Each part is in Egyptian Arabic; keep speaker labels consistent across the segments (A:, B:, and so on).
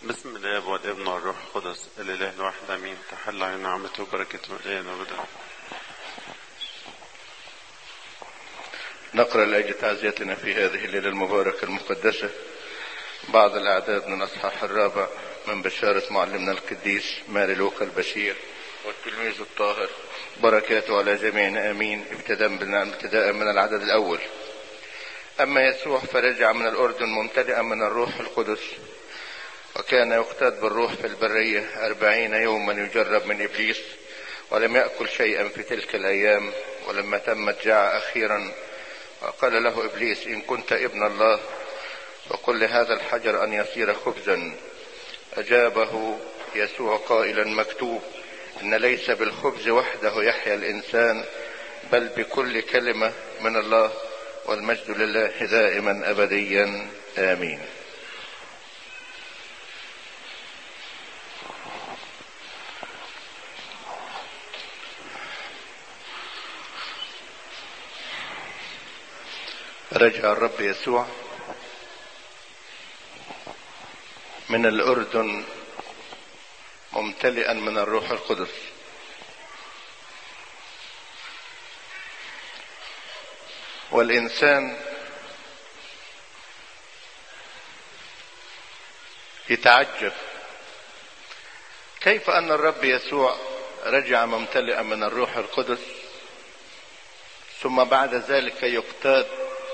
A: بسم الله والابن والروح القدس الاله الواحد امين تحل علينا نعمته وبركته الينا ابدا
B: نقرأ لأجل تعزيتنا في هذه الليلة المباركة المقدسة بعض الأعداد من الأصحاح الرابع من بشارة معلمنا القديس ماري لوقا البشير والتلميذ الطاهر بركاته على جميعنا آمين ابتداء من ابتداء من العدد الأول أما يسوع فرجع من الأردن ممتلئا من الروح القدس وكان يقتاد بالروح في البرية أربعين يوما يجرب من إبليس ولم يأكل شيئا في تلك الأيام ولما تمت جاع أخيرا وقال له إبليس إن كنت ابن الله فقل لهذا الحجر أن يصير خبزا أجابه يسوع قائلا مكتوب إن ليس بالخبز وحده يحيا الإنسان بل بكل كلمة من الله والمجد لله دائما أبديا آمين رجع الرب يسوع من الأردن ممتلئا من الروح القدس والإنسان يتعجب كيف أن الرب يسوع رجع ممتلئا من الروح القدس ثم بعد ذلك يقتاد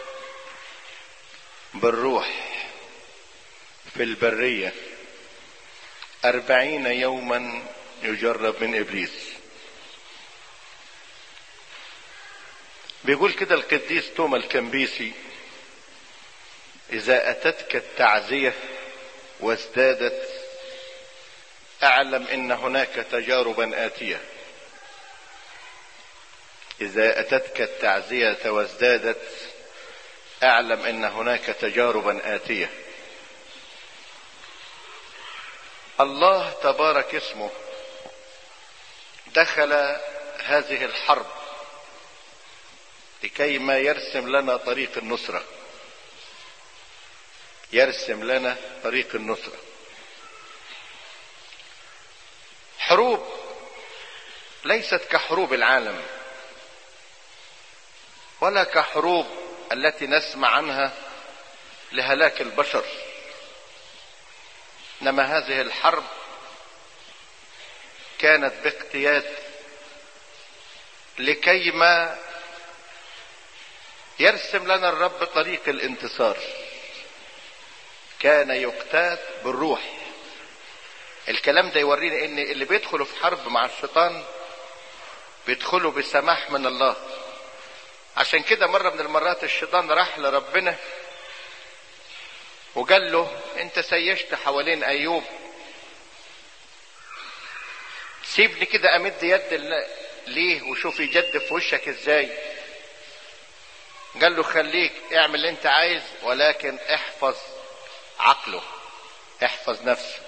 B: بالروح في البرية أربعين يوما يجرب من إبليس بيقول كده القديس توما الكمبيسي إذا أتتك التعزية وازدادت أعلم إن هناك تجاربا آتية إذا أتتك التعزية وازدادت اعلم ان هناك تجاربا اتيه الله تبارك اسمه دخل هذه الحرب لكي ما يرسم لنا طريق النصره يرسم لنا طريق النصره حروب ليست كحروب العالم ولا كحروب التي نسمع عنها لهلاك البشر انما هذه الحرب كانت باقتياد لكيما يرسم لنا الرب طريق الانتصار كان يقتاد بالروح الكلام ده يورينا ان اللي بيدخلوا في حرب مع الشيطان بيدخلوا بسماح من الله عشان كده مرة من المرات الشيطان راح لربنا وقال له انت سيشت حوالين ايوب سيبني كده امد يد ليه وشوف يجد في وشك ازاي قال له خليك اعمل اللي انت عايز ولكن احفظ عقله احفظ نفسه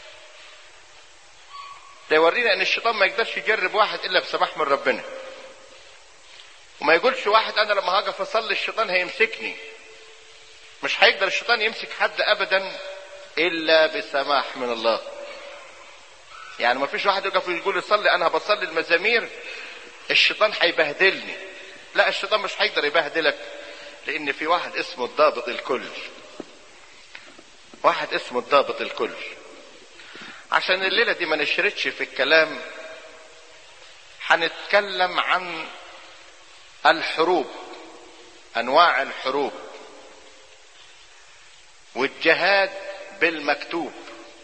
B: ده يورينا ان الشيطان ما يقدرش يجرب واحد الا بسماح من ربنا وما يقولش واحد انا لما هاجي اصلي الشيطان هيمسكني مش هيقدر الشيطان يمسك حد ابدا الا بسماح من الله يعني ما فيش واحد يقف يقول يصلي انا بصلي المزامير الشيطان هيبهدلني لا الشيطان مش هيقدر يبهدلك لان في واحد اسمه الضابط الكل واحد اسمه الضابط الكل عشان الليله دي ما نشردش في الكلام هنتكلم عن الحروب انواع الحروب والجهاد بالمكتوب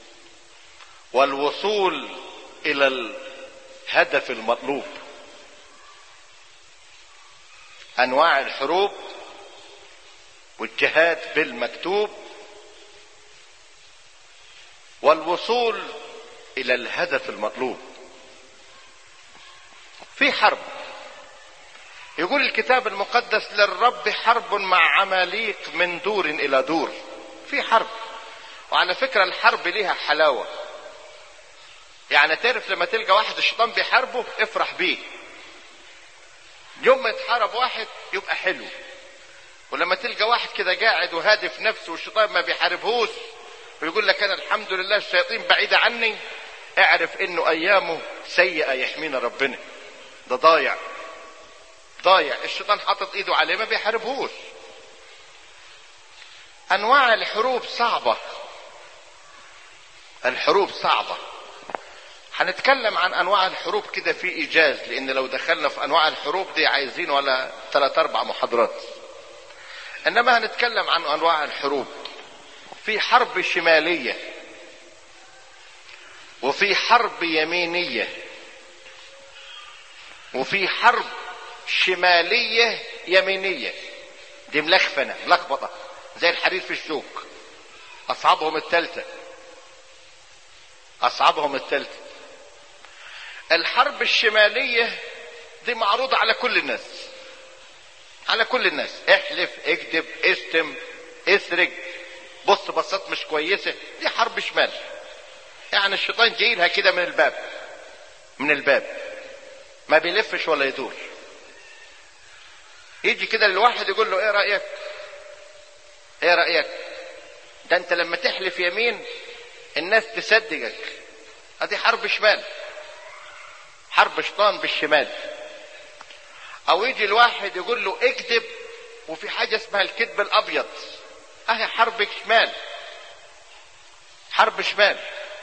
B: والوصول الى الهدف المطلوب انواع الحروب والجهاد بالمكتوب والوصول الى الهدف المطلوب في حرب يقول الكتاب المقدس للرب حرب مع عماليق من دور الى دور في حرب وعلى فكره الحرب ليها حلاوه يعني تعرف لما تلقى واحد الشيطان بيحاربه افرح بيه يوم ما يتحارب واحد يبقى حلو ولما تلقى واحد كده قاعد وهادف نفسه والشيطان ما بيحاربهوش ويقول لك انا الحمد لله الشياطين بعيدة عني اعرف انه ايامه سيئة يحمينا ربنا ده ضايع ضايع الشيطان حاطط ايده عليه ما بيحاربهوش انواع الحروب صعبة الحروب صعبة هنتكلم عن انواع الحروب كده في ايجاز لان لو دخلنا في انواع الحروب دي عايزين ولا ثلاث اربع محاضرات انما هنتكلم عن انواع الحروب في حرب شمالية وفي حرب يمينية وفي حرب شمالية يمينية دي ملخفنة ملخبطة زي الحرير في الشوك أصعبهم التالتة أصعبهم التالتة الحرب الشمالية دي معروضة على كل الناس على كل الناس احلف اكذب اشتم اسرق بص بصات مش كويسة دي حرب شمال يعني الشيطان جايلها كده من الباب من الباب ما بيلفش ولا يدور يجي كده للواحد يقول له ايه رأيك ايه رأيك ده انت لما تحلف يمين الناس تصدقك ادي حرب شمال حرب شيطان بالشمال او يجي الواحد يقول له اكذب وفي حاجة اسمها الكذب الابيض اهي حرب شمال حرب شمال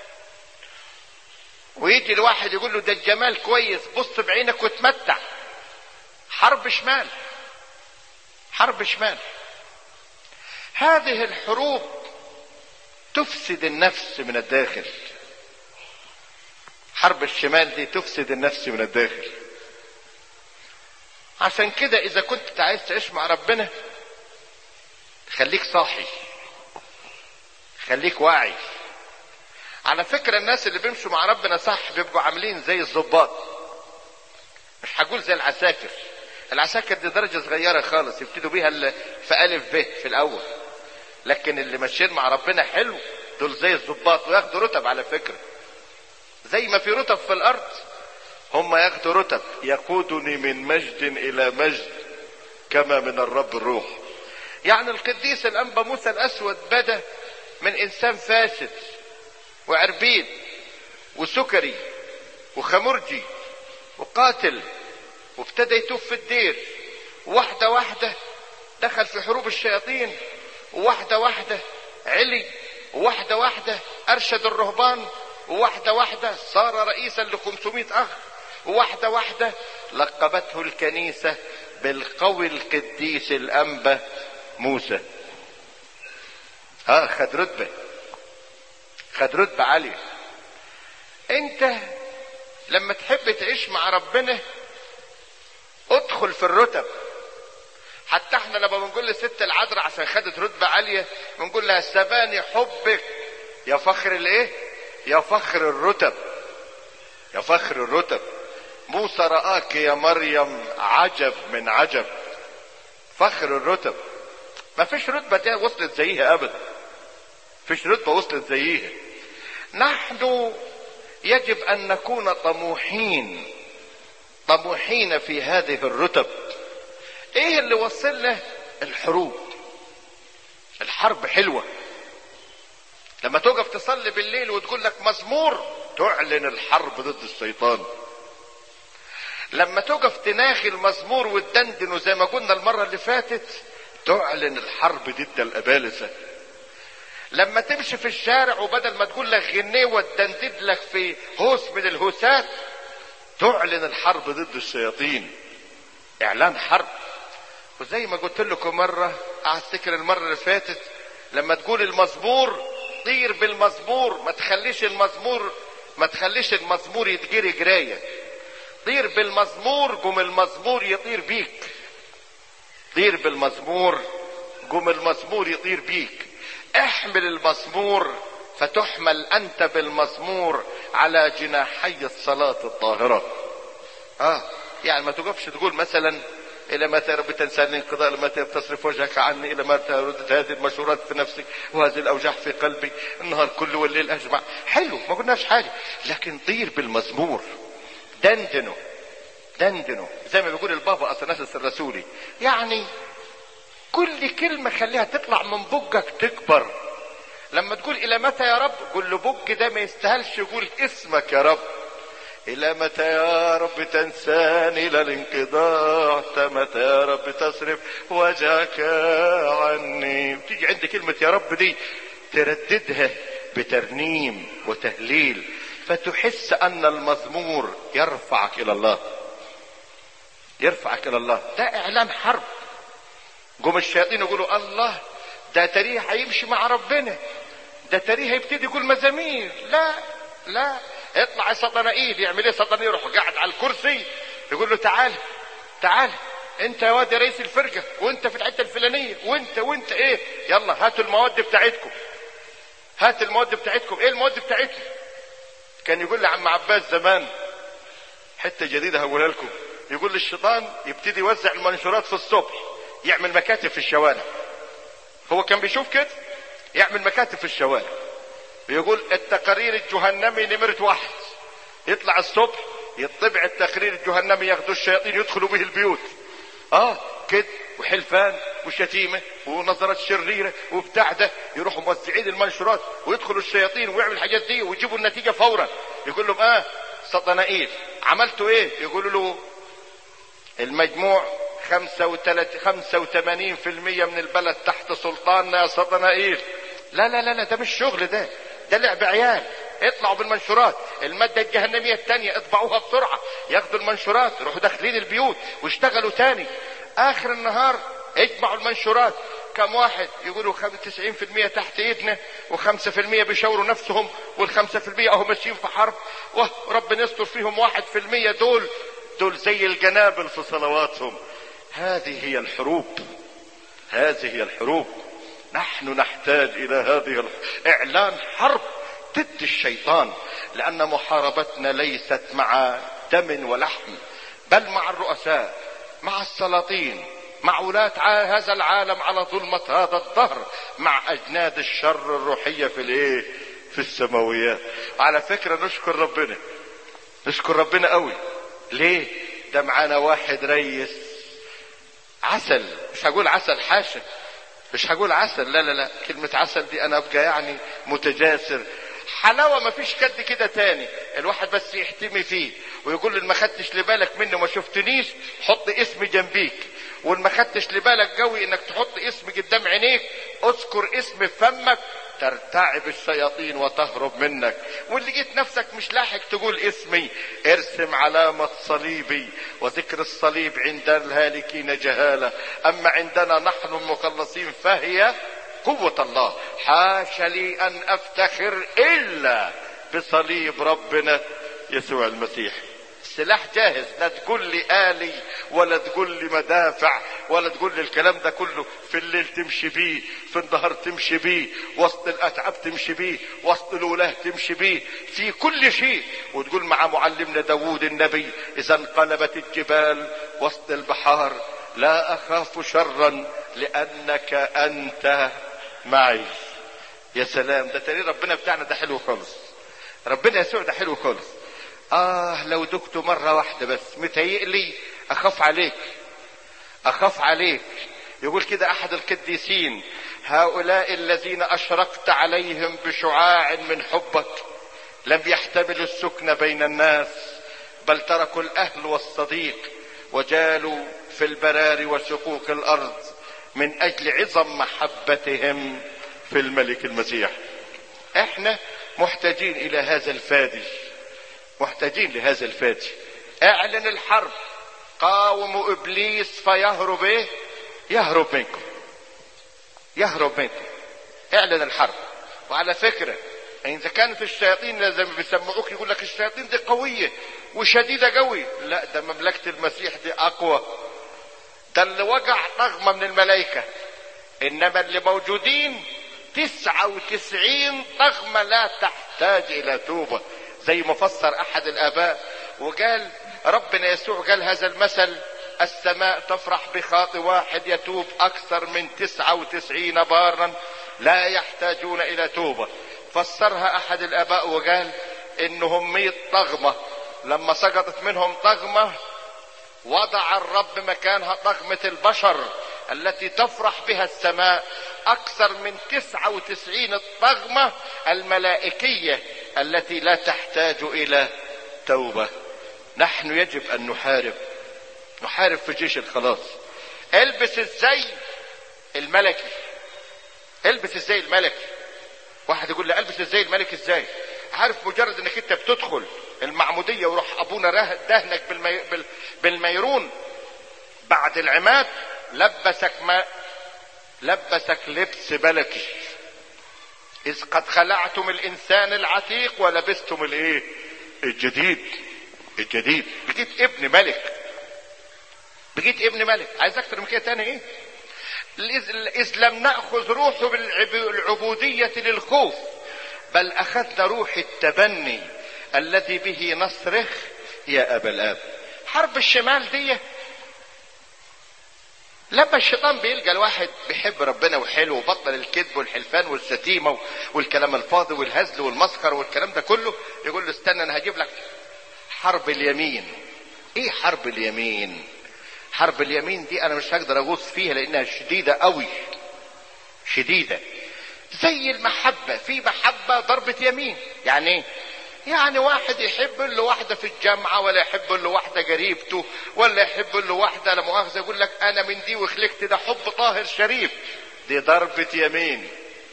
B: ويجي الواحد يقول له ده الجمال كويس بص بعينك وتمتع حرب شمال حرب شمال هذه الحروب تفسد النفس من الداخل حرب الشمال دي تفسد النفس من الداخل عشان كده اذا كنت عايز تعيش مع ربنا خليك صاحي خليك واعي على فكرة الناس اللي بيمشوا مع ربنا صح بيبقوا عاملين زي الضباط مش هقول زي العساكر العساكر دي درجة صغيرة خالص يبتدوا بيها في ألف ب في الأول لكن اللي ماشيين مع ربنا حلو دول زي الضباط وياخدوا رتب على فكرة زي ما في رتب في الأرض هم ياخدوا رتب يقودني من مجد إلى مجد كما من الرب الروح يعني القديس الأنبا موسى الأسود بدا من إنسان فاسد وعربيد وسكري وخمرجي وقاتل وابتدى يتوب في الدير واحدة واحدة دخل في حروب الشياطين وواحدة واحدة علي وواحدة واحدة أرشد الرهبان وواحدة واحدة صار رئيسا ل 500 أخ وواحدة واحدة لقبته الكنيسة بالقوي القديس الأنبا موسى ها خد رتبة خد رتبة عالية انت لما تحب تعيش مع ربنا ادخل في الرتب حتى احنا لما بنقول لست العذراء عشان خدت رتبة عالية بنقول لها سباني حبك يا فخر الايه يا فخر الرتب يا فخر الرتب موسى رآك يا مريم عجب من عجب فخر الرتب ما فيش رتبة دي وصلت زيها ابدا فيش رتبة وصلت زيها نحن يجب ان نكون طموحين طموحين في هذه الرتب ايه اللي وصلنا الحروب الحرب حلوة لما توقف تصلي بالليل وتقول لك مزمور تعلن الحرب ضد الشيطان لما توقف تناغي المزمور وتدندن زي ما قلنا المرة اللي فاتت تعلن الحرب ضد الأبالسة لما تمشي في الشارع وبدل ما تقول لك غنيه وتدندد لك في هوس من الهوسات تعلن الحرب ضد الشياطين اعلان حرب وزي ما قلت لكم مرة افتكر المرة اللي فاتت لما تقول المزمور طير بالمزمور ما تخليش المزمور ما تخليش المزمور يتجري جراية طير بالمزمور قوم المزمور يطير بيك طير بالمزمور قوم المزمور يطير بيك احمل المزمور فتحمل انت بالمزمور على جناحي الصلاة الطاهرة اه يعني ما تقفش تقول مثلا الى متى يا رب تنساني انقضاء الى متى تصرف وجهك عني الى متى ردت هذه المشورات في نفسي وهذه الاوجاع في قلبي النهار كله والليل اجمع حلو ما قلناش حاجه لكن طير بالمزمور دندنه دندنه زي ما بيقول البابا اثناسس الرسولي يعني كل كلمه خليها تطلع من بقك تكبر لما تقول الى متى يا رب قول له بج ده ما يستاهلش يقول اسمك يا رب الى متى يا رب تنساني الى الانقضاء حتى متى يا رب تصرف وجهك عني تيجي عند كلمة يا رب دي ترددها بترنيم وتهليل فتحس ان المزمور يرفعك الى الله يرفعك الى الله ده اعلان حرب قوم الشياطين يقولوا الله ده تاريخ هيمشي مع ربنا ده تاريخ هيبتدي يقول مزامير لا لا اطلع يا سطنائيل يعمل ايه سطنائيل يروح قاعد على الكرسي يقول له تعال تعال انت يا واد يا رئيس الفرقه وانت في الحته الفلانيه وانت وانت ايه يلا هاتوا المواد بتاعتكم هات المواد بتاعتكم ايه المواد بتاعتكم كان يقول لي عم عباس زمان حته جديده هقولها لكم يقول لي الشيطان يبتدي يوزع المنشورات في الصبح يعمل مكاتب في الشوارع هو كان بيشوف كده يعمل مكاتب في الشوارع بيقول التقارير الجهنمي نمرة واحد يطلع الصبح يطبع التقرير الجهنمي ياخدوا الشياطين يدخلوا به البيوت اه كده وحلفان وشتيمة ونظرات شريرة وبتاع ده يروحوا موزعين المنشورات ويدخلوا الشياطين ويعملوا الحاجات دي ويجيبوا النتيجة فورا يقول لهم اه سطنائيل عملتوا ايه يقولوا له المجموع خمسة وتلات خمسة وثمانين في المية من البلد تحت سلطاننا يا سطنائيل لا لا لا لا ده مش شغل ده ده لعب عيال اطلعوا بالمنشورات المادة الجهنمية التانية اطبعوها بسرعة ياخدوا المنشورات يروحوا داخلين البيوت واشتغلوا تاني اخر النهار اجمعوا المنشورات كم واحد يقولوا 90% تحت ايدنا و5% بيشاوروا نفسهم وال5% اهو ماشيين في حرب وربنا يستر فيهم 1% دول دول زي الجنابل في صلواتهم هذه هي الحروب هذه هي الحروب نحن نحتاج الى هذه الحروب. اعلان حرب ضد الشيطان لان محاربتنا ليست مع دم ولحم بل مع الرؤساء مع السلاطين مع ولاة هذا العالم على ظلمة هذا الدهر مع أجناد الشر الروحية في الإيه؟ في السماويات. على فكرة نشكر ربنا. نشكر ربنا قوي. ليه؟ ده معانا واحد ريس عسل مش هقول عسل حاشا مش هقول عسل لا لا لا كلمة عسل دي أنا أبقى يعني متجاسر حلاوة ما فيش كد كده تاني الواحد بس يحتمي فيه ويقول له ما خدتش لبالك منه ما شفتنيش حط اسمي جنبيك وان ما خدتش لبالك قوي انك تحط اسم قدام عينيك اذكر اسم في فمك ترتعب الشياطين وتهرب منك واللي جيت نفسك مش لاحق تقول اسمي ارسم علامة صليبي وذكر الصليب عند الهالكين جهالة اما عندنا نحن المخلصين فهي قوة الله حاش لي ان افتخر الا بصليب ربنا يسوع المسيح السلاح جاهز لا تقول لي آلي ولا تقول لي مدافع ولا تقول لي الكلام ده كله في الليل تمشي بيه في النهار تمشي بيه وسط الأتعاب تمشي بيه وسط الولاة تمشي بيه في كل شيء وتقول مع معلمنا داوود النبي إذا انقلبت الجبال وسط البحار لا أخاف شرا لأنك أنت معي يا سلام ده تاني ربنا بتاعنا ده حلو خالص ربنا يسوع ده حلو خالص آه لو دكت مرة واحدة بس متهيئلي أخاف عليك أخاف عليك يقول كده أحد القديسين هؤلاء الذين أشرقت عليهم بشعاع من حبك لم يحتملوا السكن بين الناس بل تركوا الأهل والصديق وجالوا في البراري وشقوق الأرض من أجل عظم محبتهم في الملك المسيح احنا محتاجين إلى هذا الفادي محتاجين لهذا الفادي اعلن الحرب قاوموا ابليس فيهرب ايه يهرب منكم يهرب منكم اعلن الحرب وعلى فكرة اذا كانت الشياطين زي ما بيسمعوك يقول لك الشياطين دي قوية وشديدة قوي لا ده مملكة المسيح دي اقوى ده اللي وجع نغمة من الملائكة انما اللي موجودين تسعة وتسعين طغمة لا تحتاج الى توبة زي ما فسر احد الاباء وقال ربنا يسوع قال هذا المثل السماء تفرح بخاطئ واحد يتوب اكثر من تسعة وتسعين بارا لا يحتاجون الى توبة فسرها احد الاباء وقال انهم مية طغمة لما سقطت منهم طغمة وضع الرب مكانها طغمة البشر التي تفرح بها السماء اكثر من تسعة وتسعين الطغمة الملائكية التي لا تحتاج الى توبة نحن يجب ان نحارب نحارب في جيش الخلاص البس الزي الملكي البس الزي الملكي واحد يقول لي البس الزي الملكي ازاي عارف مجرد انك انت بتدخل المعمودية وروح ابونا دهنك بالمي... بال... بالميرون بعد العماد لبسك ما لبسك لبس ملكي اذ قد خلعتم الانسان العتيق ولبستم الايه الجديد الجديد بقيت ابن ملك بقيت ابن ملك عايز اكتر من كده تاني ايه اذ لم ناخذ روحه بالعبوديه للخوف بل اخذنا روح التبني الذي به نصرخ يا ابا الاب حرب الشمال دي لما الشيطان بيلقى الواحد بيحب ربنا وحلو وبطل الكذب والحلفان والشتيمه والكلام الفاضي والهزل والمسخر والكلام ده كله يقول له استنى انا هجيب لك حرب اليمين ايه حرب اليمين حرب اليمين دي انا مش هقدر اغوص فيها لانها شديده قوي شديده زي المحبه في محبه ضربه يمين يعني ايه يعني واحد يحب له واحدة في الجامعة ولا يحب له واحدة قريبته ولا يحب له واحدة لا مؤاخذة يقول لك أنا من دي وخلقت ده حب طاهر شريف دي ضربة يمين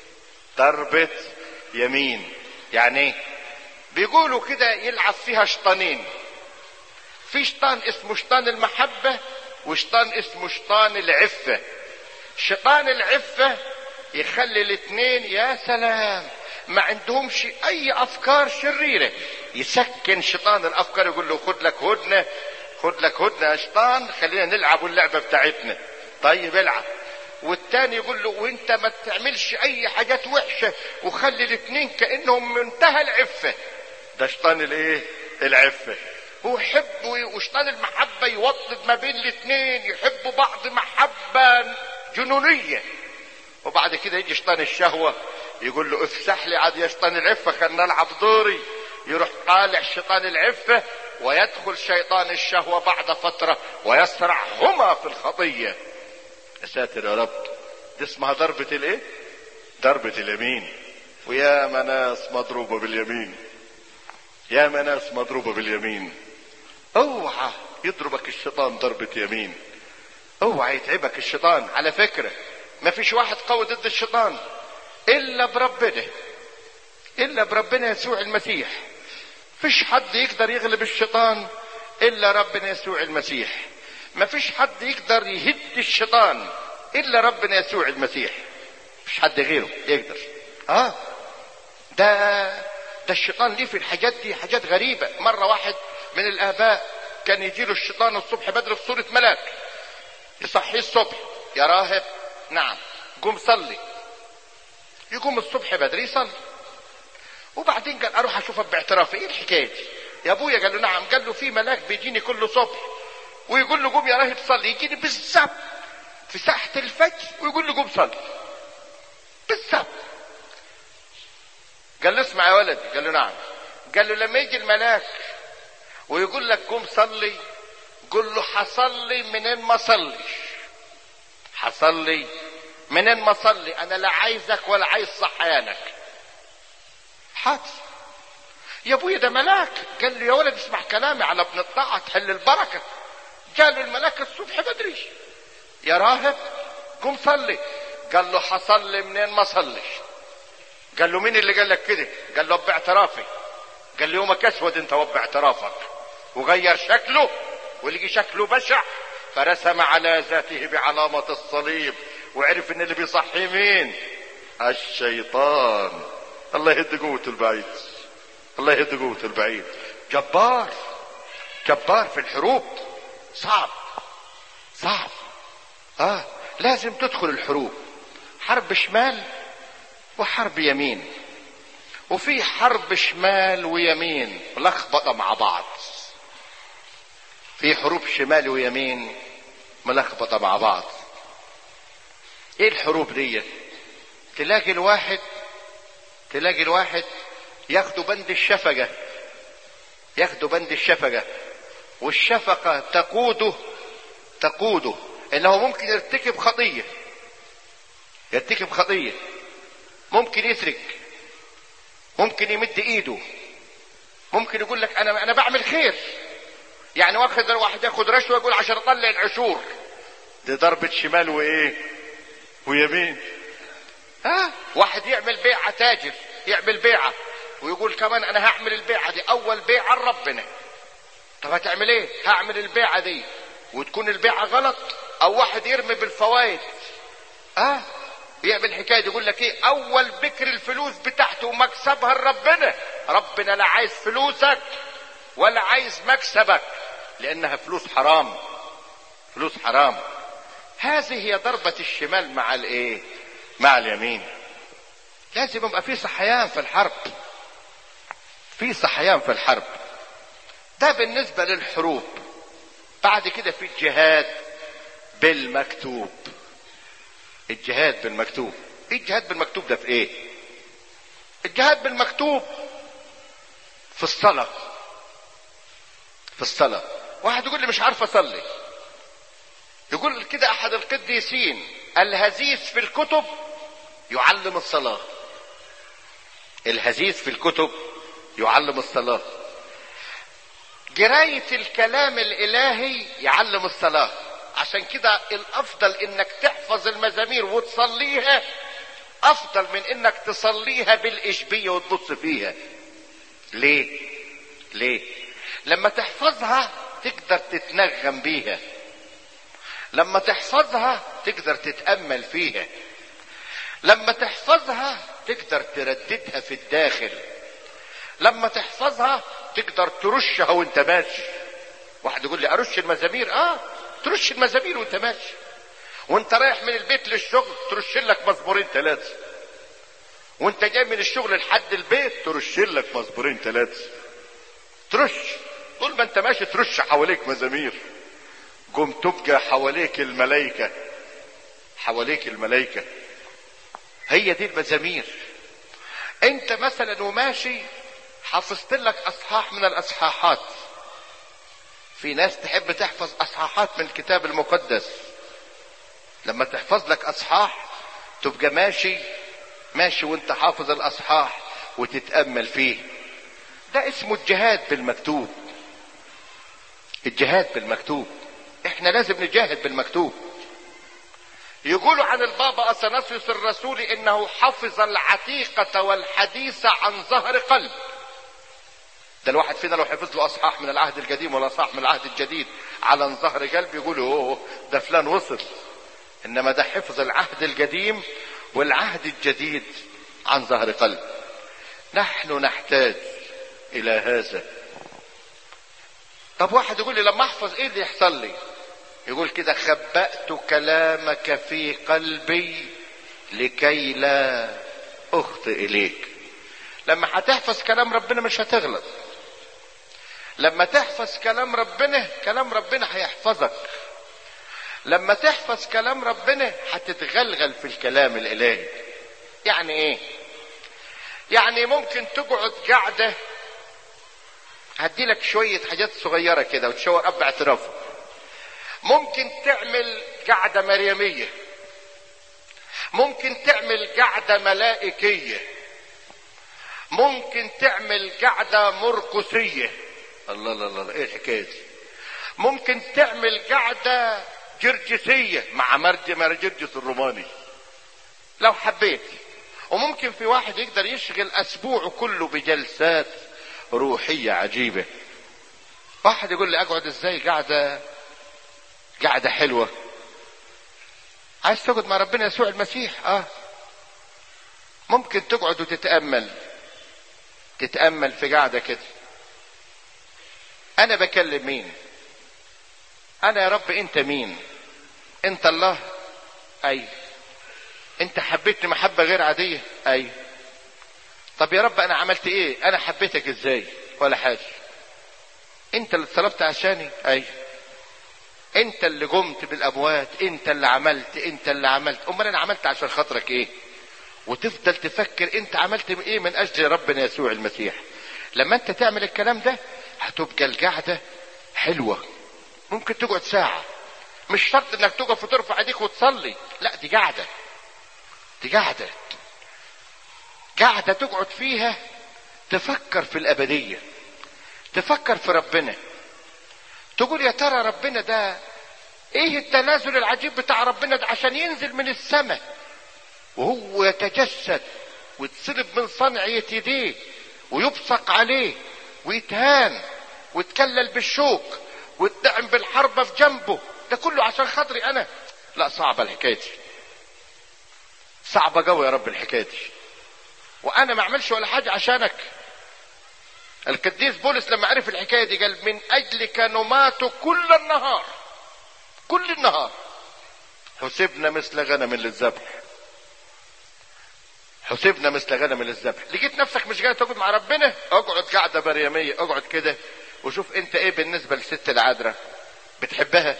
B: ضربة يمين يعني ايه بيقولوا كده يلعب فيها شيطانين في شيطان اسمه شيطان المحبة وشيطان اسمه شيطان العفة شيطان العفة يخلي الاثنين يا سلام ما عندهمش اي افكار شريره يسكن شيطان الافكار يقول له خد لك هدنه خد لك هدنه يا شيطان خلينا نلعب اللعبه بتاعتنا طيب العب والتاني يقول له وانت ما تعملش اي حاجات وحشه وخلي الاثنين كانهم منتهى العفه ده شيطان الايه العفه هو يحب وشيطان المحبه يوطد ما بين الاثنين يحبوا بعض محبه جنونيه وبعد كده يجي شيطان الشهوه يقول له افسح لي عاد يا شيطان العفه خلنا نلعب دوري يروح طالع شيطان العفه ويدخل شيطان الشهوه بعد فتره ويسرعهما في الخطيه يا ساتر يا رب دي اسمها ضربه الايه ضربه اليمين ويا مناس مضروبه باليمين يا مناس مضروبه باليمين اوعى يضربك الشيطان ضربه يمين اوعى يتعبك الشيطان على فكره ما فيش واحد قوي ضد الشيطان الا بربنا الا بربنا يسوع المسيح فيش حد يقدر يغلب الشيطان الا ربنا يسوع المسيح ما فيش حد يقدر يهد الشيطان الا ربنا يسوع المسيح مش حد غيره يقدر اه ده ده الشيطان ليه في الحاجات دي حاجات غريبة مرة واحد من الآباء كان يجي له الشيطان الصبح بدري في صورة ملاك يصحيه الصبح يا راهب نعم قوم صلي يقوم الصبح بدري يصلي وبعدين قال اروح اشوفها باعترافي ايه الحكايه دي يا ابويا قال له نعم قال له في ملاك بيجيني كل صبح ويقول له قوم يا راهب صلي يجيني بالظبط في ساحة الفجر ويقول له قوم صلي بالظبط قال له اسمع يا ولدي قال له نعم قال له لما يجي الملاك ويقول لك قوم صلي قل له حصلي منين ما صليش حصلي منين ما صلي انا لا عايزك ولا عايز صحيانك حاضر يا ابويا ده ملاك قال له يا ولد اسمع كلامي على ابن الطاعة تحل البركة قال له الملاك الصبح بدري يا راهب قوم صلي قال له حصلي منين ما صليش قال له مين اللي قال لك كده قال له باعترافي قال له يومك اسود انت وباعترافك وغير شكله ولقي شكله بشع فرسم على ذاته بعلامة الصليب وعرف ان اللي بيصحي مين الشيطان الله يهد قوته البعيد الله يهد قوته البعيد جبار جبار في الحروب صعب صعب اه لازم تدخل الحروب حرب شمال وحرب يمين وفي حرب شمال ويمين ملخبطة مع بعض في حروب شمال ويمين ملخبطة مع بعض ايه الحروب دي تلاقي الواحد تلاقي الواحد ياخدوا بند الشفقة ياخدوا بند الشفقة والشفقة تقوده تقوده انه ممكن يرتكب خطيه يرتكب خطيه ممكن يسرق ممكن يمد ايده ممكن يقول لك انا انا بعمل خير يعني واخد واحد ياخد رشوه يقول عشان اطلع العشور دي ضربة شمال وايه ويمين ها واحد يعمل بيعة تاجر يعمل بيعة ويقول كمان انا هعمل البيعة دي اول بيعة لربنا طب هتعمل ايه هعمل البيعة دي وتكون البيعة غلط او واحد يرمي بالفوائد اه يعمل حكايه يقول لك ايه اول بكر الفلوس بتاعته ومكسبها لربنا ربنا لا عايز فلوسك ولا عايز مكسبك لانها فلوس حرام فلوس حرام هذه هي ضربة الشمال مع الايه مع اليمين لازم يبقى في صحيان في الحرب في صحيان في الحرب ده بالنسبة للحروب بعد كده في الجهاد بالمكتوب الجهاد بالمكتوب ايه الجهاد بالمكتوب ده في ايه الجهاد بالمكتوب في الصلاة في الصلاة واحد يقول لي مش عارف اصلي يقول كده احد القديسين الهزيز في الكتب يعلم الصلاة الهزيز في الكتب يعلم الصلاة قراية الكلام الالهي يعلم الصلاة عشان كده الافضل انك تحفظ المزامير وتصليها افضل من انك تصليها بالاشبية وتبص فيها ليه ليه لما تحفظها تقدر تتنغم بيها لما تحفظها تقدر تتامل فيها لما تحفظها تقدر ترددها في الداخل لما تحفظها تقدر ترشها وانت ماشي واحد يقول لي ارش المزامير اه ترش المزامير وانت ماشي وانت رايح من البيت للشغل ترش لك مزمورين ثلاثه وانت جاي من الشغل لحد البيت ترش لك مزمورين ثلاثه ترش طول ما انت ماشي ترش حواليك مزامير قم تبقى حواليك الملائكة حواليك الملائكة هي دي المزامير انت مثلا وماشي حفظت لك اصحاح من الاصحاحات في ناس تحب تحفظ اصحاحات من الكتاب المقدس لما تحفظ لك اصحاح تبقى ماشي ماشي وانت حافظ الاصحاح وتتامل فيه ده اسمه الجهاد بالمكتوب الجهاد بالمكتوب احنا لازم نجاهد بالمكتوب يقولوا عن البابا اثناسيوس الرسول انه حفظ العتيقة والحديث عن ظهر قلب ده الواحد فينا لو حفظ له اصحاح من العهد القديم ولا اصحاح من العهد الجديد على ظهر قلب يقولوا اوه ده فلان وصل انما ده حفظ العهد القديم والعهد الجديد عن ظهر قلب نحن نحتاج الى هذا طب واحد يقول لي لما احفظ ايه اللي يحصل لي يقول كده خبأت كلامك في قلبي لكي لا اخطئ اليك لما هتحفظ كلام ربنا مش هتغلط لما تحفظ كلام ربنا كلام ربنا هيحفظك لما تحفظ كلام ربنا هتتغلغل في الكلام الالهي يعني ايه يعني ممكن تقعد قاعده هدي لك شوية حاجات صغيرة كده وتشاور أب اعترافه ممكن تعمل قعدة مريمية ممكن تعمل قعدة ملائكية ممكن تعمل قعدة مرقسية الله الله الله ايه الحكاية دي ممكن تعمل قعدة جرجسية مع مرج مرجرجس الروماني لو حبيت وممكن في واحد يقدر يشغل اسبوعه كله بجلسات روحية عجيبة واحد يقول لي اقعد ازاي قاعدة قاعدة حلوة عايز تقعد مع ربنا يسوع المسيح اه ممكن تقعد وتتأمل تتأمل في قاعدة كده انا بكلم مين انا يا رب انت مين انت الله اي انت حبيتني محبة غير عادية اي طب يا رب انا عملت ايه انا حبيتك ازاي ولا حاجة انت اللي طلبت عشاني اي انت اللي قمت بالاموات انت اللي عملت انت اللي عملت امال انا عملت عشان خاطرك ايه وتفضل تفكر انت عملت ايه من اجل ربنا يسوع المسيح لما انت تعمل الكلام ده هتبقى القعدة حلوة ممكن تقعد ساعة مش شرط انك تقف وترفع ايديك وتصلي لا دي قاعده دي قاعده قاعده تقعد فيها تفكر في الابديه تفكر في ربنا تقول يا ترى ربنا ده ايه التنازل العجيب بتاع ربنا ده عشان ينزل من السماء وهو يتجسد ويتصلب من صنع يديه ويبصق عليه ويتهان ويتكلل بالشوك ويتدعم بالحربة في جنبه ده كله عشان خاطري انا لا صعبة الحكاية دي صعبة قوي يا رب الحكاية دي وانا ما اعملش ولا حاجة عشانك القديس بولس لما عرف الحكاية دي قال من اجلك نمات كل النهار كل النهار حسبنا مثل غنم للذبح حسبنا مثل غنم للذبح لقيت نفسك مش جاي تقعد مع ربنا اقعد قاعده مريميه اقعد كده وشوف انت ايه بالنسبه للست العذراء بتحبها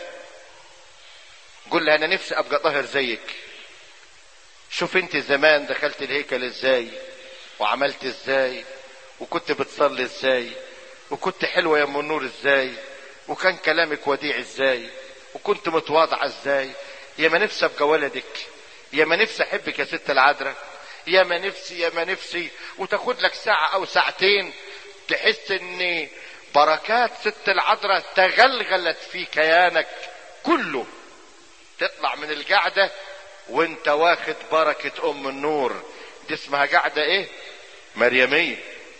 B: قول لها انا نفسي ابقى طاهر زيك شوف انت زمان دخلت الهيكل ازاي وعملت ازاي وكنت بتصلي ازاي وكنت حلوه يا ام النور ازاي وكان كلامك وديع ازاي وكنت متواضعه ازاي يا ما نفسي ابقى ولدك يا ما نفسي احبك يا ست العذراء يا ما نفسي يا ما نفسي وتاخد لك ساعة او ساعتين تحس ان بركات ست العذراء تغلغلت في كيانك كله تطلع من القعدة وانت واخد بركة ام النور دي اسمها قعدة ايه مريمية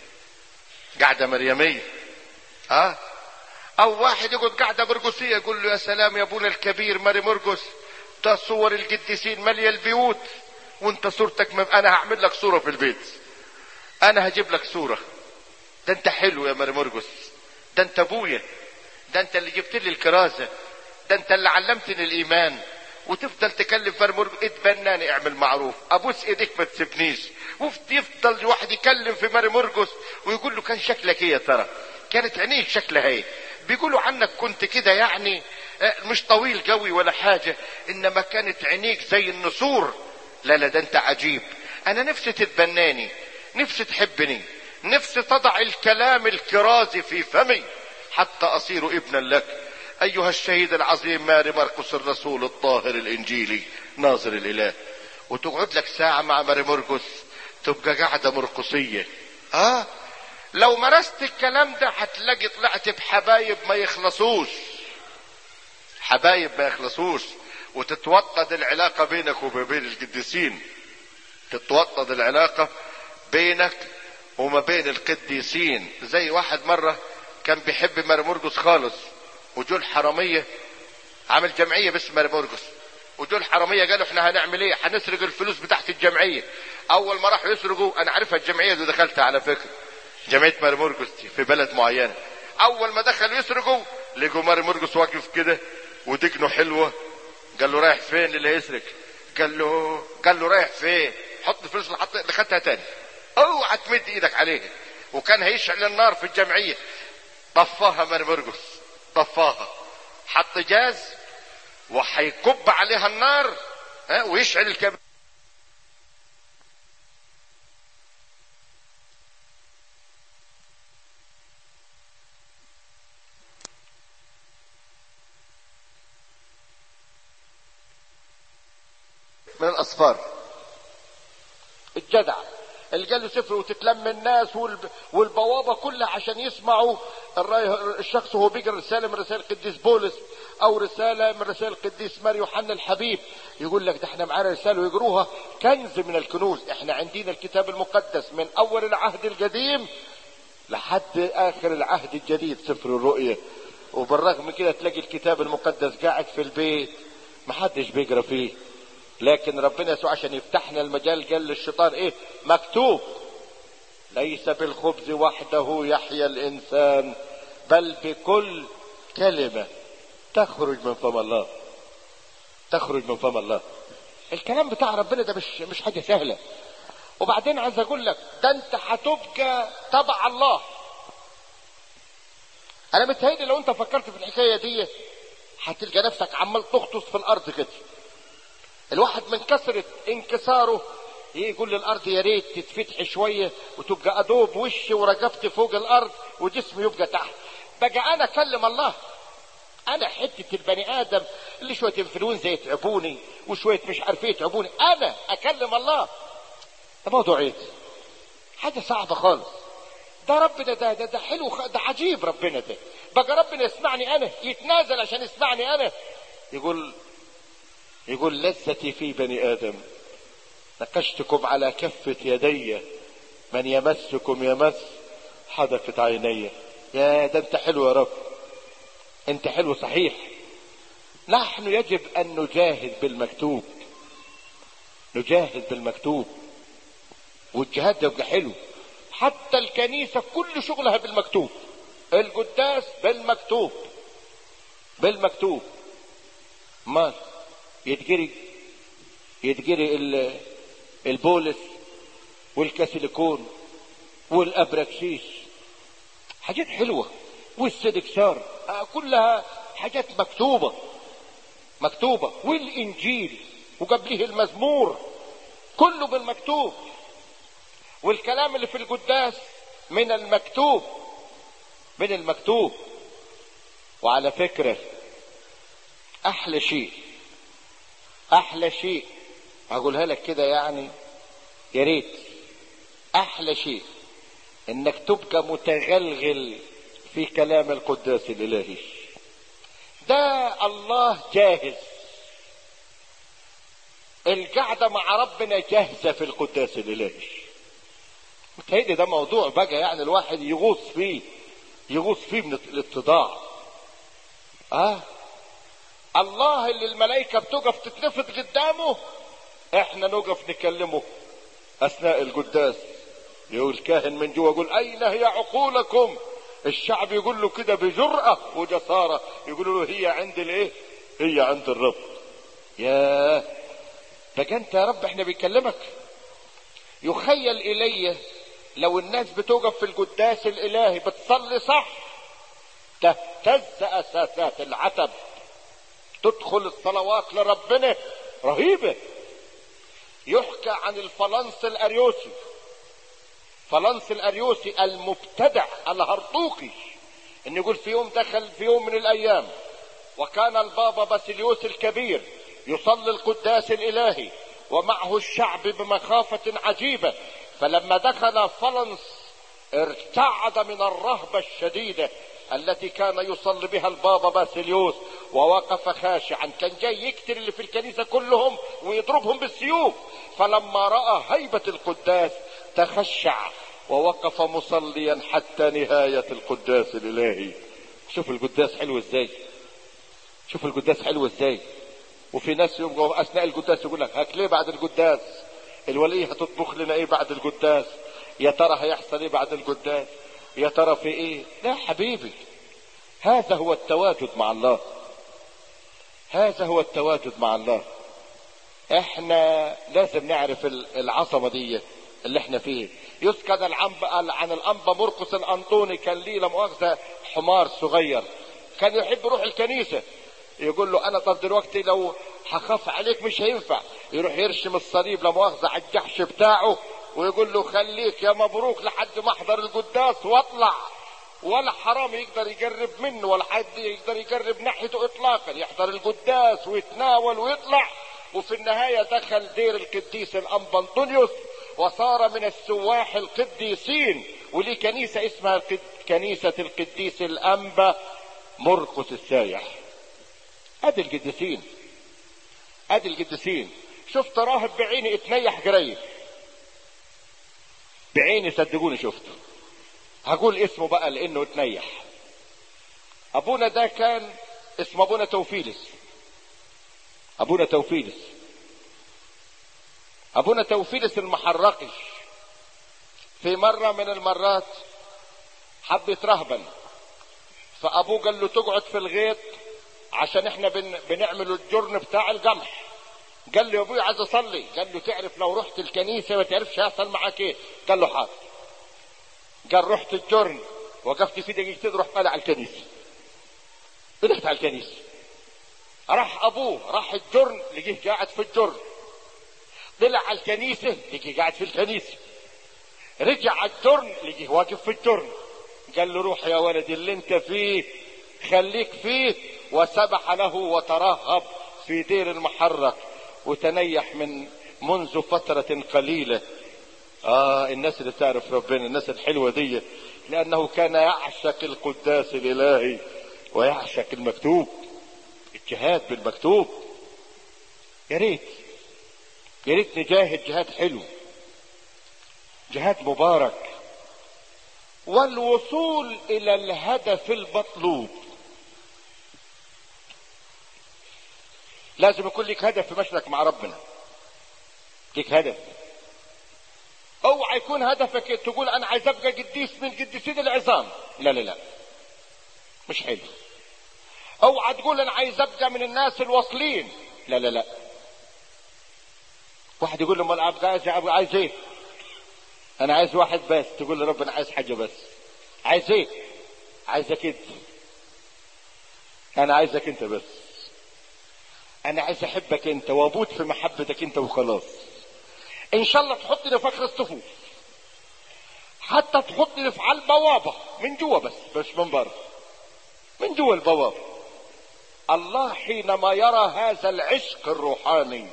B: قعدة مريمية اه او واحد يقعد قاعدة برقصية يقول له يا سلام يا ابونا الكبير ماري مرقص ده صور القديسين مالية البيوت وانت صورتك مم... انا هعمل لك صورة في البيت انا هجيب لك صورة ده انت حلو يا ماري مرقص ده انت ابويا ده انت اللي جبت لي الكرازة ده انت اللي علمتني الايمان وتفضل تكلم ماري مرقص اتبناني اعمل معروف ابوس ايديك ما تسيبنيش ويفضل واحد يكلم في ماري مرقص ويقول له كان شكلك ايه يا ترى كانت عينيك شكلها ايه بيقولوا عنك كنت كده يعني مش طويل قوي ولا حاجة انما كانت عينيك زي النسور لا لا ده انت عجيب انا نفسي تتبناني نفسي تحبني نفسي تضع الكلام الكرازي في فمي حتى اصير ابنا لك ايها الشهيد العظيم ماري مرقس الرسول الطاهر الانجيلي ناظر الاله وتقعد لك ساعة مع ماري مرقس تبقى قاعدة مرقصية اه لو مارست الكلام ده هتلاقي طلعت بحبايب ما يخلصوش حبايب ما يخلصوش وتتوطد العلاقة بينك وبين القديسين تتوطد العلاقة بينك وما بين القديسين زي واحد مرة كان بيحب مرمرقس خالص وجول حرامية عمل جمعية باسم مرمرقس ودول حرامية قالوا احنا هنعمل ايه هنسرق الفلوس بتاعت الجمعية اول ما راحوا يسرقوا انا عارفها الجمعية دي دخلتها على فكرة جمعية مرمرقس في بلد معينة اول ما دخلوا يسرقوا لقوا مرمرقس واقف كده ودقنه حلوة قال له رايح فين اللي هيسرق قال له قال له رايح فين حط الفلوس اللي حط اللي خدتها تاني اوعى تمد ايدك عليه وكان هيشعل النار في الجمعية طفاها مرمرقس طفاها حط جاز وهيكب عليها النار ها ويشعل الكبريت من الاصفار الجدع اللي قال له سفر وتتلم الناس والب... والبوابة كلها عشان يسمعوا الراي... الشخص وهو بيقرا رسالة من رسائل القديس بولس او رسالة من رسائل القديس ماري يوحنا الحبيب يقول لك ده احنا معانا رسالة ويقروها كنز من الكنوز احنا عندنا الكتاب المقدس من اول العهد القديم لحد اخر العهد الجديد سفر الرؤية وبالرغم كده تلاقي الكتاب المقدس قاعد في البيت محدش بيقرا فيه لكن ربنا يسوع عشان يفتحنا المجال قال للشيطان ايه مكتوب ليس بالخبز وحده يحيا الانسان بل بكل كلمه تخرج من فم الله تخرج من فم الله الكلام بتاع ربنا ده مش مش حاجه سهله وبعدين عايز اقول لك ده انت هتبقى تبع الله انا متهيألي لو انت فكرت في الحكايه دي هتلقى نفسك عمال تغطس في الارض كده الواحد من كثرة انكساره يقول للارض يا ريت تتفتح شوية وتبقى ادوب وشي ورقبتي فوق الارض وجسمي يبقى تحت بقى انا اكلم الله
C: انا حته البني ادم اللي شويه انفلونزا يتعبوني وشويه مش عارف ايه يتعبوني انا اكلم الله ده موضوع ايه حاجه صعبه خالص ده ربنا ده ده, ده حلو خ- ده عجيب ربنا ده بقى ربنا يسمعني انا يتنازل عشان يسمعني انا يقول يقول لذتي في بني ادم نقشتكم على كفة يدي من يمسكم يمس حدقت عيني يا ده انت حلو يا رب انت حلو صحيح نحن يجب ان نجاهد بالمكتوب نجاهد بالمكتوب والجهاد ده يبقى حلو حتى الكنيسة كل شغلها بالمكتوب القداس بالمكتوب بالمكتوب ما يتجري يتجري ال- البولس والكاسيليكون والابراكسيس حاجات حلوة والسدكسار آه، كلها حاجات مكتوبة مكتوبة والانجيل وقبله المزمور كله بالمكتوب والكلام اللي في القداس من المكتوب من المكتوب وعلى فكرة احلى شيء احلى شيء هقولها لك كده يعني يا ريت احلى شيء انك تبقى متغلغل في كلام القداس الالهي ده الله جاهز القعدة مع ربنا جاهزة في القداس الالهي متهيألي ده موضوع بقى يعني الواحد يغوص فيه يغوص فيه من الاتضاع اه الله اللي الملائكة بتقف تتلفت قدامه احنا نقف نكلمه اثناء القداس يقول كاهن من جوا يقول اين هي عقولكم الشعب يقول له كده بجرأة وجسارة يقول له هي عند الايه هي عند الرب يا بقى انت يا رب احنا بنكلمك يخيل الي لو الناس بتوقف في القداس الالهي بتصلي صح تهتز اساسات العتب تدخل الصلوات لربنا رهيبه يحكى عن الفلنس الاريوسي فلنس الاريوسي المبتدع الهرطوقي ان يقول في يوم دخل في يوم من الايام وكان البابا باسيليوس الكبير يصلي القداس الالهي ومعه الشعب بمخافة عجيبة فلما دخل فلنس ارتعد من الرهبة الشديدة التي كان يصلي بها البابا باسيليوس ووقف خاشعا كان جاي يقتل اللي في الكنيسة كلهم ويضربهم بالسيوف فلما رأى هيبة القداس تخشع ووقف مصليا حتى نهاية القداس الإلهي شوف القداس حلو ازاي شوف القداس حلو ازاي وفي ناس يبقوا اثناء القداس يقول لك هاك ليه بعد القداس الولية هتطبخ لنا ايه بعد القداس يا ترى هيحصل ايه بعد القداس يا ترى في ايه لا حبيبي هذا هو التواجد مع الله هذا هو التواجد مع الله احنا لازم نعرف العظمه دي اللي احنا فيه يسكن العنب عن الانبا مرقس الانطوني كان ليه لا مؤاخذه حمار صغير كان يحب يروح الكنيسه يقول له انا طب دلوقتي لو هخاف عليك مش هينفع يروح يرشم الصليب لا مؤاخذه على الجحش بتاعه ويقول له خليك يا مبروك لحد ما احضر القداس واطلع ولا حرام يقدر يقرب منه ولا حد يقدر يقرب ناحيته اطلاقا يحضر القداس ويتناول ويطلع وفي النهايه دخل دير القديس الانبا انطونيوس وصار من السواح القديسين وليه كنيسه اسمها القد... كنيسه القديس الانبا مرقس السايح ادي القديسين ادي القديسين شفت راهب بعيني اتنيح قريب بعيني صدقوني شفته هقول اسمه بقى لانه اتنيح ابونا ده كان اسمه ابونا توفيلس ابونا توفيلس ابونا توفيلس المحرقش في مرة من المرات حب يترهبن فابوه قال له تقعد في الغيط عشان احنا بن... بنعمل الجرن بتاع القمح قال له يا ابوي عايز اصلي قال له تعرف لو رحت الكنيسة ما تعرفش هيحصل معاك ايه قال له حاضر قال رحت الجرن وقفت في دقيقتين رحت طالع على الكنيسة رحت على الكنيسة راح ابوه راح الجرن لقيه قاعد في الجرن طلع على الكنيسة لقيه قاعد في الكنيسة رجع على الجرن لقيه واقف في الجرن قال له روح يا ولدي اللي انت فيه خليك فيه وسبح له وترهب في دير المحرق وتنيح من منذ فترة قليلة اه الناس اللي تعرف ربنا الناس الحلوة دي لانه كان يعشق القداس الالهي ويعشق المكتوب الجهاد بالمكتوب يا ريت يا ريت نجاهد جهاد حلو جهاد مبارك والوصول الى الهدف المطلوب لازم يكون لك هدف في مشرك مع ربنا ليك هدف اوعى يكون هدفك تقول انا عايز ابقى قديس من قديسين العظام لا لا لا مش حلو اوعى تقول انا عايز ابقى من الناس الواصلين لا لا لا واحد يقول له امال ابقى عايز ابقى عايز ايه انا عايز واحد بس تقول له ربنا عايز حاجه بس عايز ايه عايزك انت انا عايزك انت بس انا عايز احبك انت وابوت في محبتك انت وخلاص ان شاء الله تحطني في اخر الصفوف حتى تحطني في على البوابه من جوا بس مش من بره من جوا البوابه الله حينما يرى هذا العشق الروحاني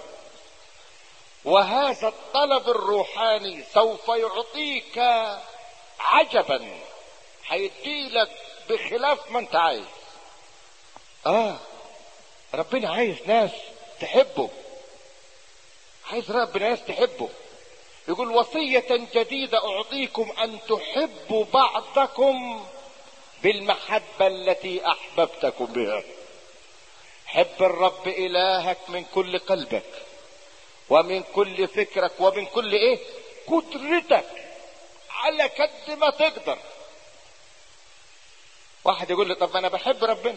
C: وهذا الطلب الروحاني سوف يعطيك عجبا هيديلك بخلاف ما انت عايز اه ربنا عايز ناس تحبه عايز ربنا ناس تحبه يقول وصية جديدة أعطيكم أن تحبوا بعضكم بالمحبة التي أحببتكم بها حب الرب إلهك من كل قلبك ومن كل فكرك ومن كل إيه قدرتك على قد ما تقدر واحد يقول لي طب أنا بحب ربنا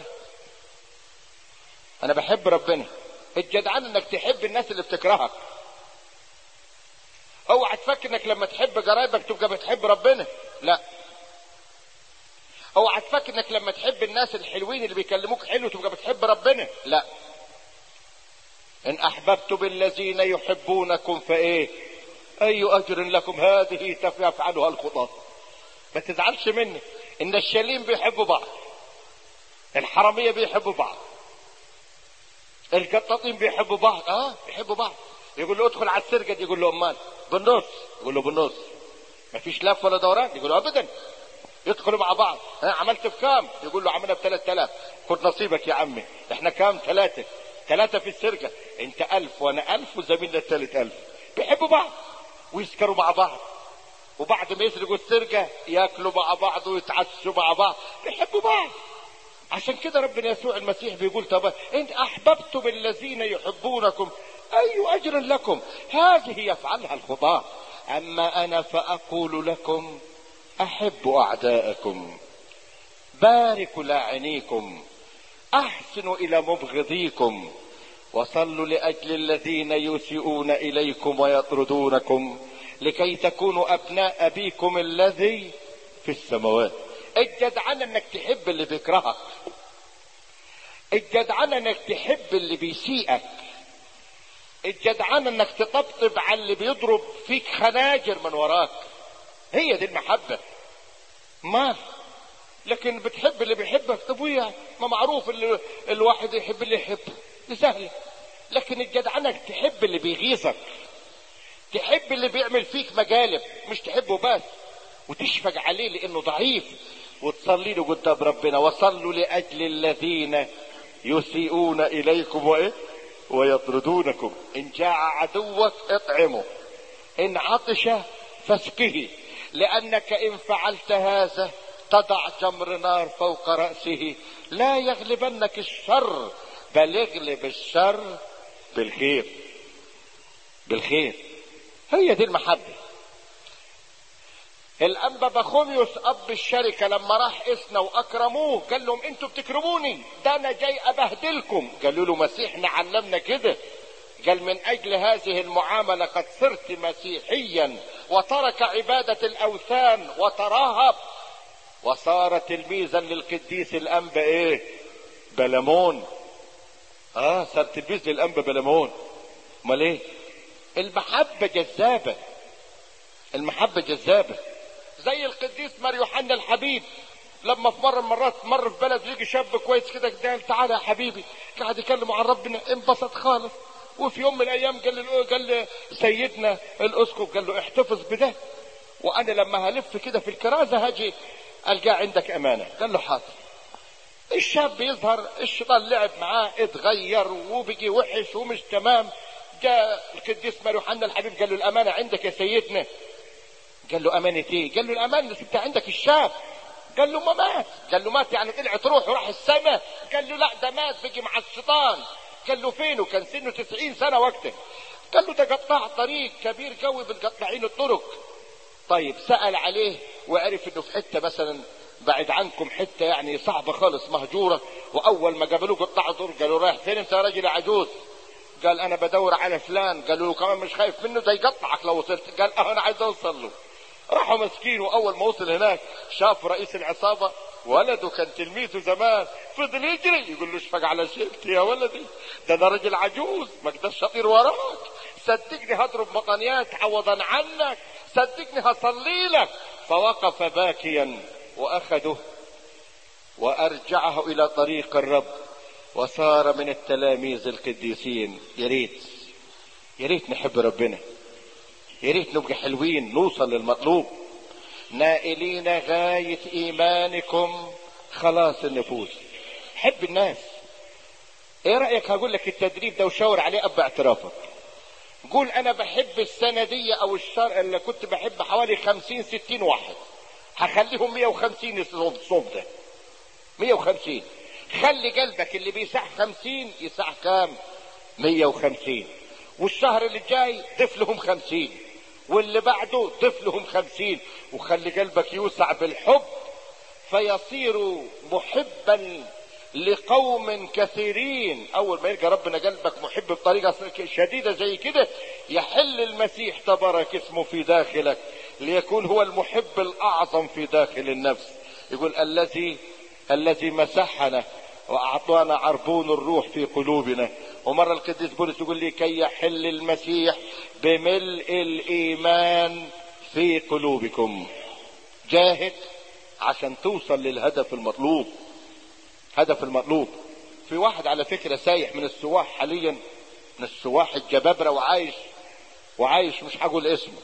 C: أنا بحب ربنا الجدعان إنك تحب الناس اللي بتكرهك اوعى تفكر انك لما تحب قرايبك تبقى بتحب ربنا لا اوعى تفكر انك لما تحب الناس الحلوين اللي بيكلموك حلو تبقى بتحب ربنا لا ان احببت بالذين يحبونكم فايه اي اجر لكم هذه يفعلها الخطاة ما تزعلش مني ان الشالين بيحبوا بعض الحرامية بيحبوا بعض القطاطين بيحبوا بعض اه بيحبوا بعض يقول له ادخل على السرقة دي يقول له امال بالنص يقول له بالنص مفيش لف ولا دوران يقول له ابدا يدخلوا مع بعض ها عملت بكام يقول له عملنا ب 3000 خد نصيبك يا عمي احنا كام ثلاثة ثلاثة في السرقة انت ألف وانا ألف وزميلنا الثالث ألف بيحبوا بعض ويسكروا مع بعض وبعد ما يسرقوا السرقة ياكلوا مع بعض ويتعشوا مع بعض بيحبوا بعض عشان كده ربنا يسوع المسيح بيقول طب انت احببتم الذين يحبونكم اي اجر لكم هذه يفعلها الخطاة اما انا فاقول لكم احبوا اعداءكم باركوا لاعنيكم احسنوا الى مبغضيكم وصلوا لاجل الذين يسيئون اليكم ويطردونكم لكي تكونوا ابناء ابيكم الذي في السماوات الجدعان انك تحب اللي بيكرهك الجدعان انك تحب اللي بيسيئك الجدعان انك تطبطب على اللي بيضرب فيك خناجر من وراك هي دي المحبة ما لكن بتحب اللي بيحبك طب ويا ما معروف اللي الواحد يحب اللي يحبه دي سهلة لكن الجدعنك تحب اللي بيغيظك تحب اللي بيعمل فيك مقالب مش تحبه بس وتشفق عليه لانه ضعيف وتصلي له قدام ربنا وصلوا لاجل الذين يسيئون اليكم وايه ويطردونكم ان جاع عدوك اطعمه ان عطش فاسقه لانك ان فعلت هذا تضع جمر نار فوق راسه لا يغلبنك الشر بل اغلب الشر بالخير بالخير هي دي المحبه الانبا بخوميوس اب الشركه لما راح اسنا واكرموه قال لهم انتوا بتكرموني ده انا جاي ابهدلكم قالوا له مسيحنا علمنا كده قال من اجل هذه المعامله قد صرت مسيحيا وترك عباده الاوثان وترهب وصار تلميذا للقديس الانبا ايه بلمون اه صار تلميذ للانبا بلمون امال ايه المحبه جذابه المحبه جذابه زي القديس مار يوحنا الحبيب لما في مره من المرات مر في بلد يجي شاب كويس كده قال تعالى يا حبيبي قاعد يكلم عن ربنا انبسط خالص وفي يوم من الايام قال له قال سيدنا الاسقف قال له احتفظ بده وانا لما هلف كده في الكرازه هاجي القاه عندك امانه قال له حاضر الشاب يظهر الشيطان لعب معاه اتغير وبقي وحش ومش تمام جاء القديس ماري يوحنا الحبيب قال له الامانه عندك يا سيدنا قال له امانه ايه قال له الامانه اللي سبتها عندك الشاب قال له ما مات قال له مات يعني طلعت روحه وراح السماء قال له لا ده مات بقي مع الشيطان قال له فينه كان سنه تسعين سنه وقته قال له ده قطاع طريق كبير قوي بالقطاعين الطرق طيب سأل عليه وعرف انه في حته مثلا بعد عنكم حته يعني صعبه خالص مهجوره واول ما قابلوه قطاع طرق قالوا رايح فين انت يا راجل عجوز قال انا بدور على فلان قالوا له كمان مش خايف منه ده يقطعك لو وصلت قال اه انا عايز اوصل له راحوا مسكينه اول ما وصل هناك شاف رئيس العصابه ولده كان تلميذه زمان فضل يجري يقول له اشفق على شيبتي يا ولدي ده انا راجل عجوز ما اقدرش اطير وراك صدقني هضرب مطنيات عوضا عنك صدقني هصلي لك فوقف باكيا واخذه وارجعه الى طريق الرب وصار من التلاميذ القديسين يا ريت يا ريت نحب ربنا يا ريت نبقى حلوين نوصل للمطلوب نائلين غاية إيمانكم خلاص النفوس حب الناس ايه رأيك هقول لك التدريب ده وشاور عليه أب اعترافك قول أنا بحب السنة دي أو الشهر اللي كنت بحب حوالي خمسين ستين واحد هخليهم مية وخمسين الصوم ده مية وخمسين خلي قلبك اللي بيسع خمسين يسع كام مية وخمسين والشهر اللي جاي ضيف لهم خمسين واللي بعده ضيف لهم خمسين وخلي قلبك يوسع بالحب فيصير محبا لقوم كثيرين اول ما يلقى ربنا قلبك محب بطريقه شديده زي كده يحل المسيح تبارك اسمه في داخلك ليكون هو المحب الاعظم في داخل النفس يقول الذي الذي مسحنا واعطانا عربون الروح في قلوبنا ومرة القديس بولس يقول لي كي يحل المسيح بملء الايمان في قلوبكم جاهد عشان توصل للهدف المطلوب هدف المطلوب في واحد على فكرة سايح من السواح حاليا من السواح الجبابرة وعايش وعايش مش هقول اسمه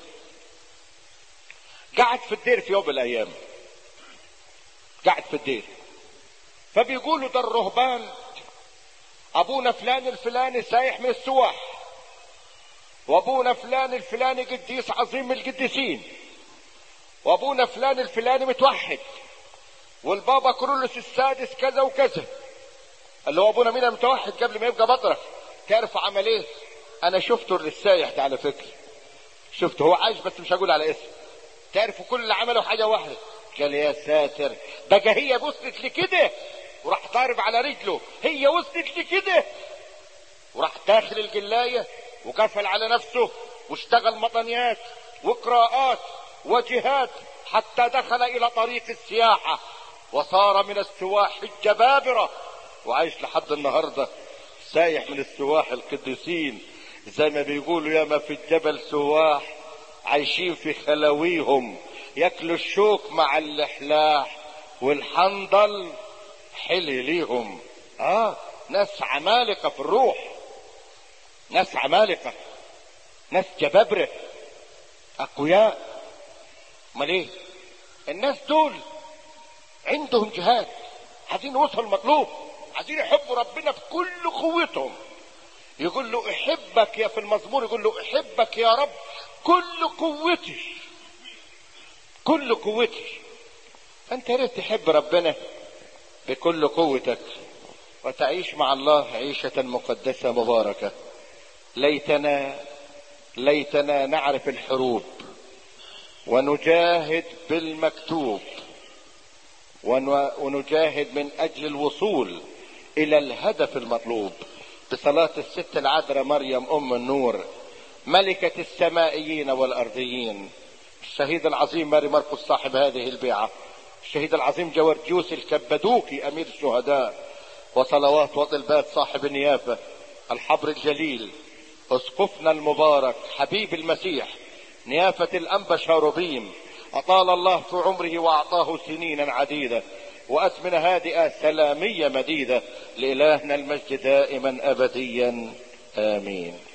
C: قعد في الدير في يوم من الايام قعد في الدير فبيقولوا ده الرهبان ابونا فلان الفلاني سايح من السواح وابونا فلان الفلاني قديس عظيم من القديسين وابونا فلان الفلاني متوحد والبابا كرولوس السادس كذا وكذا اللي هو ابونا مين المتوحد قبل ما يبقى بطرك تعرف عمل ايه انا شفته السايح ده على فكره شفته هو عايش بس مش هقول على اسمه تعرفوا كل اللي عمله حاجه واحده قال يا ساتر بقى هي وصلت لكده وراح ضارب على رجله هي وصلت لكده وراح داخل الجلاية وقفل على نفسه واشتغل مطنيات وقراءات وجهات حتى دخل الى طريق السياحة وصار من السواح الجبابرة وعايش لحد النهاردة سايح من السواح القديسين زي ما بيقولوا ياما في الجبل سواح عايشين في خلاويهم ياكلوا الشوك مع اللحلاح والحنظل حلي ليهم اه ناس عمالقة في الروح ناس عمالقة ناس جبابرة اقوياء امال ايه الناس دول عندهم جهاد عايزين يوصلوا المطلوب عايزين يحبوا ربنا بكل قوتهم يقول له احبك يا في المزمور يقول له احبك يا رب كل قوتي كل قوتي انت يا ريت تحب ربنا بكل قوتك وتعيش مع الله عيشة مقدسة مباركة ليتنا ليتنا نعرف الحروب ونجاهد بالمكتوب ونجاهد من اجل الوصول الى الهدف المطلوب بصلاة الست العذراء مريم ام النور ملكة السمائيين والارضيين الشهيد العظيم ماري مرقس صاحب هذه البيعة الشهيد العظيم جورجيوس الكبدوكي امير الشهداء وصلوات وطلبات صاحب النيافة الحبر الجليل اسقفنا المبارك حبيب المسيح نيافة الانبا شاروبيم اطال الله في عمره واعطاه سنينا عديدة وأزمنة هادئة سلامية مديدة لإلهنا المجد دائما أبديا آمين